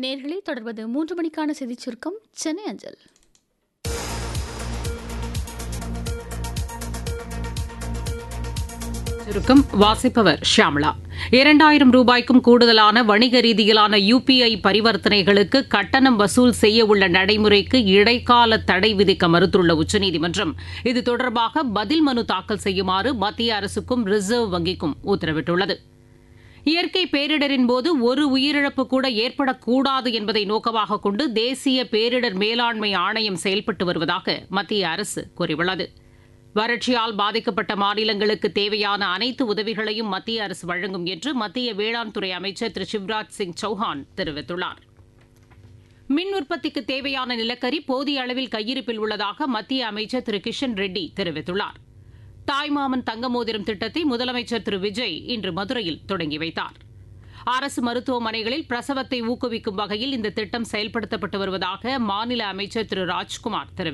நேர்களை தொடர்வது மூன்று மணிக்கான செய்திச் சுருக்கம் சென்னை அஞ்சல் சுருக்கம் வாசிப்பவர் ஷியாமளா இரண்டாயிரம் ரூபாய்க்கும் கூடுதலான வணிக ரீதியிலான யுபிஐ பரிவர்த்தனைகளுக்கு கட்டணம் வசூல் செய்ய உள்ள நடைமுறைக்கு இடைக்கால தடை விதிக்க மறுத்துள்ள உச்சநீதிமன்றம் இது தொடர்பாக பதில் மனு தாக்கல் செய்யுமாறு மத்திய அரசுக்கும் ரிசர்வ் வங்கிக்கும் உத்தரவிட்டுள்ளது இயற்கை பேரிடரின் போது ஒரு உயிரிழப்பு கூட ஏற்படக்கூடாது என்பதை நோக்கமாக கொண்டு தேசிய பேரிடர் மேலாண்மை ஆணையம் செயல்பட்டு வருவதாக மத்திய அரசு கூறியுள்ளது வறட்சியால் பாதிக்கப்பட்ட மாநிலங்களுக்கு தேவையான அனைத்து உதவிகளையும் மத்திய அரசு வழங்கும் என்று மத்திய வேளாண் துறை அமைச்சர் திரு சிவராஜ் சிங் சௌஹான் தெரிவித்துள்ளார் மின் உற்பத்திக்கு தேவையான நிலக்கரி போதிய அளவில் கையிருப்பில் உள்ளதாக மத்திய அமைச்சர் திரு கிஷன் ரெட்டி தெரிவித்துள்ளார் தாய்மாமன் தங்க மோதிரம் திட்டத்தை முதலமைச்சர் திரு விஜய் இன்று மதுரையில் தொடங்கி வைத்தார் அரசு மருத்துவமனைகளில் பிரசவத்தை ஊக்குவிக்கும் வகையில் இந்த திட்டம் செயல்படுத்தப்பட்டு வருவதாக மாநில அமைச்சர் திரு ராஜ்குமார் தெரிவித்தார்